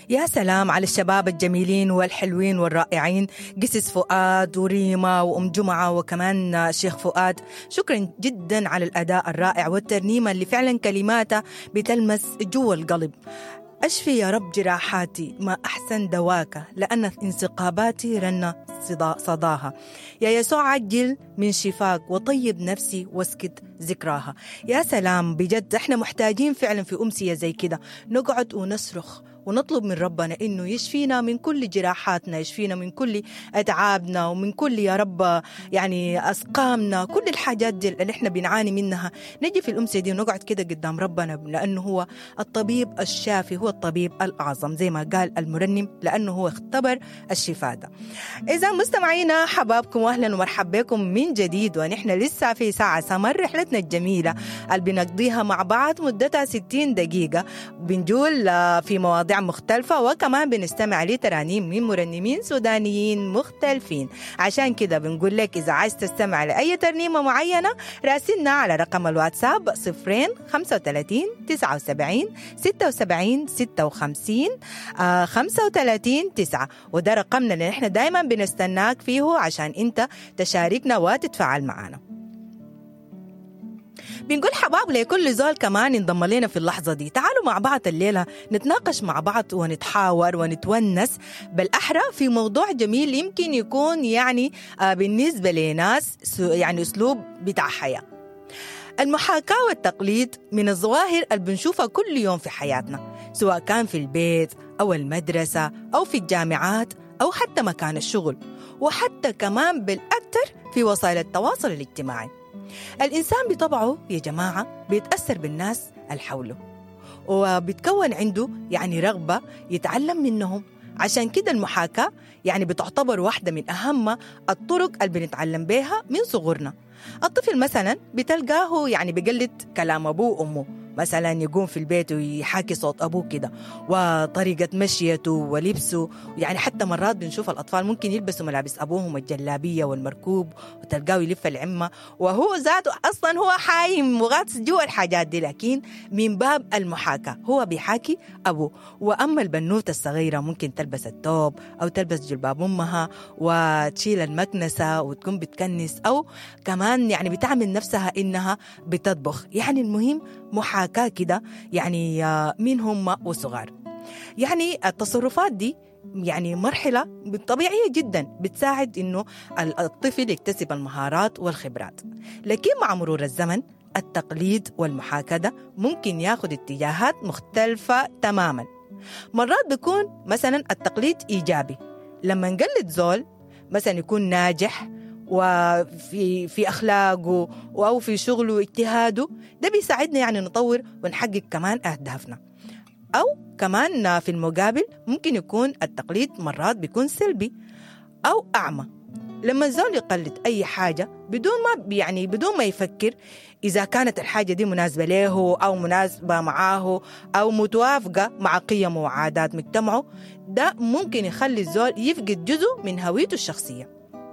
يا سلام على الشباب الجميلين والحلوين والرائعين قسس فؤاد وريما وأم جمعة وكمان شيخ فؤاد شكرا جدا على الأداء الرائع والترنيمة اللي فعلا كلماتها بتلمس جوا القلب أشفي يا رب جراحاتي ما أحسن دواك لأن انسقاباتي رن صداها يا يسوع عجل من شفاك وطيب نفسي واسكت ذكراها يا سلام بجد احنا محتاجين فعلا في أمسية زي كده نقعد ونصرخ ونطلب من ربنا انه يشفينا من كل جراحاتنا يشفينا من كل اتعابنا ومن كل يا رب يعني اسقامنا كل الحاجات دي اللي احنا بنعاني منها نجي في الامسيه دي ونقعد كده قدام ربنا لانه هو الطبيب الشافي هو الطبيب الاعظم زي ما قال المرنم لانه هو اختبر الشفاء ده اذا مستمعينا حبابكم واهلا ومرحبا بكم من جديد ونحن لسه في ساعه سمر رحلتنا الجميله اللي بنقضيها مع بعض مدتها 60 دقيقه بنجول في مواضيع مواضيع مختلفة وكمان بنستمع لترانيم من مرنمين سودانيين مختلفين عشان كده بنقول لك إذا عايز تستمع لأي ترنيمة معينة راسلنا على رقم الواتساب صفرين خمسة وتلاتين تسعة وسبعين ستة وسبعين ستة وخمسين آه خمسة وتلاتين تسعة وده رقمنا اللي احنا دايما بنستناك فيه عشان انت تشاركنا وتتفاعل معنا بنقول حباب لكل زول كمان ينضم لنا في اللحظة دي تعالوا مع بعض الليلة نتناقش مع بعض ونتحاور ونتونس بالأحرى في موضوع جميل يمكن يكون يعني آه بالنسبة لناس يعني أسلوب بتاع حياة المحاكاة والتقليد من الظواهر اللي بنشوفها كل يوم في حياتنا سواء كان في البيت أو المدرسة أو في الجامعات أو حتى مكان الشغل وحتى كمان بالأكثر في وسائل التواصل الاجتماعي الإنسان بطبعه يا جماعة بيتأثر بالناس اللي حوله وبتكون عنده يعني رغبة يتعلم منهم عشان كده المحاكاة يعني بتعتبر واحدة من أهم الطرق اللي بنتعلم بها من صغرنا الطفل مثلا بتلقاه يعني بيقلد كلام أبوه وأمه مثلا يقوم في البيت ويحاكي صوت أبوه كده وطريقة مشيته ولبسه يعني حتى مرات بنشوف الأطفال ممكن يلبسوا ملابس أبوهم الجلابية والمركوب وتلقاه يلف العمة وهو ذاته أصلا هو حايم وغاطس جوا الحاجات دي لكن من باب المحاكاة هو بيحاكي أبوه وأما البنوتة الصغيرة ممكن تلبس التوب أو تلبس جلباب أمها وتشيل المكنسة وتكون بتكنس أو كمان يعني بتعمل نفسها إنها بتطبخ يعني المهم محاكاة محاكاة كده يعني مين هم وصغار يعني التصرفات دي يعني مرحلة طبيعية جدا بتساعد انه الطفل يكتسب المهارات والخبرات لكن مع مرور الزمن التقليد والمحاكاة ده ممكن ياخد اتجاهات مختلفة تماما مرات بيكون مثلا التقليد إيجابي لما نقلد زول مثلا يكون ناجح وفي في اخلاقه او في شغله واجتهاده ده بيساعدنا يعني نطور ونحقق كمان اهدافنا او كمان في المقابل ممكن يكون التقليد مرات بيكون سلبي او اعمى لما الزول يقلد اي حاجه بدون ما يعني بدون ما يفكر اذا كانت الحاجه دي مناسبه له او مناسبه معاه او متوافقه مع قيمه وعادات مجتمعه ده ممكن يخلي الزول يفقد جزء من هويته الشخصيه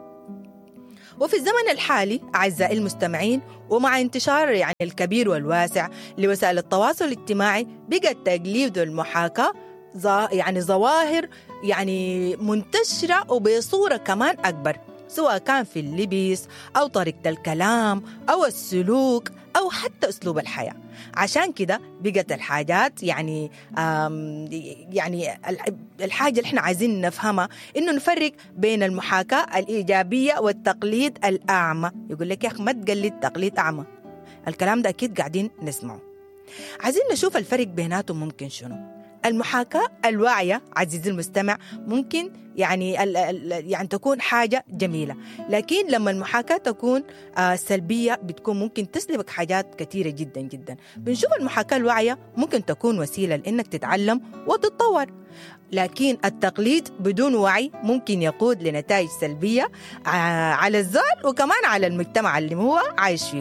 وفي الزمن الحالي أعزائي المستمعين ومع انتشار يعني الكبير والواسع لوسائل التواصل الاجتماعي بقى التقليد والمحاكاة يعني ظواهر يعني منتشرة وبصورة كمان أكبر سواء كان في اللبس أو طريقة الكلام أو السلوك أو حتى أسلوب الحياة عشان كده بقت الحاجات يعني يعني الحاجة اللي احنا عايزين نفهمها إنه نفرق بين المحاكاة الإيجابية والتقليد الأعمى يقول لك يا أخي ما تقلد تقليد أعمى الكلام ده أكيد قاعدين نسمعه عايزين نشوف الفرق بيناتهم ممكن شنو المحاكاة الواعية عزيزي المستمع ممكن يعني ال ال يعني تكون حاجة جميلة لكن لما المحاكاة تكون آه سلبية بتكون ممكن تسلبك حاجات كثيرة جدا جدا بنشوف المحاكاة الواعية ممكن تكون وسيلة لأنك تتعلم وتتطور لكن التقليد بدون وعي ممكن يقود لنتائج سلبية على الزول وكمان على المجتمع اللي هو عايش فيه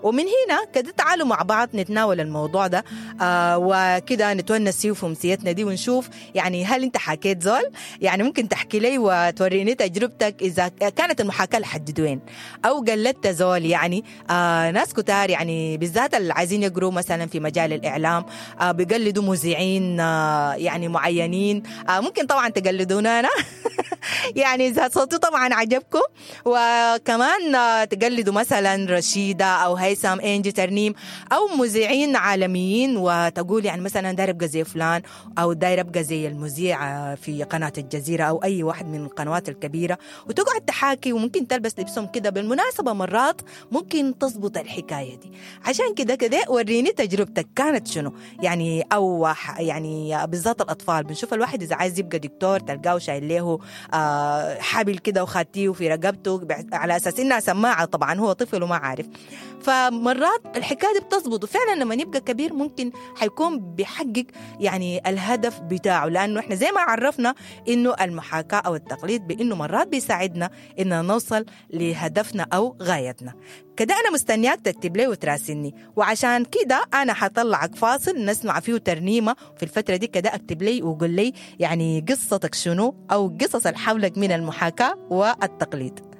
ومن هنا كده تعالوا مع بعض نتناول الموضوع ده آه وكده نتونس فيه في امسيتنا دي ونشوف يعني هل انت حكيت زول يعني ممكن تحكي لي وتوريني تجربتك اذا كانت المحاكاه لحد وين او قلدت زول يعني آه ناس كتار يعني بالذات اللي عايزين يقروا مثلا في مجال الاعلام آه بيقلدوا مذيعين آه يعني معينين آه ممكن طبعا تقلدونا انا يعني اذا صوتي طبعا عجبكم وكمان آه تقلدوا مثلا رشيده او هيثم انجي ترنيم او مذيعين عالميين وتقول يعني مثلا داير ابقى زي فلان او داير ابقى زي المذيع آه، في قناه الجزيره او اي واحد من القنوات الكبيره وتقعد تحاكي وممكن تلبس لبسهم كده بالمناسبه مرات ممكن تظبط الحكايه دي عشان كده كده وريني تجربتك كانت شنو يعني او ح- يعني بالذات الاطفال بنشوف الواحد اذا عايز يبقى دكتور تلقاه شايل له آه، حبل كده وخاتيه في رقبته بع- على اساس انها سماعه طبعا هو طفل وما عارف فمرات الحكايه دي بتظبط وفعلا لما يبقى كبير ممكن حيكون بيحقق يعني الهدف بتاعه لانه احنا زي ما عرفنا انه المحاكاه او التقليد بانه مرات بيساعدنا اننا نوصل لهدفنا او غايتنا كده انا مستنياك تكتب لي وتراسلني وعشان كده انا حطلعك فاصل نسمع فيه ترنيمه في الفتره دي كده اكتب لي وقول لي يعني قصتك شنو او قصص اللي حولك من المحاكاه والتقليد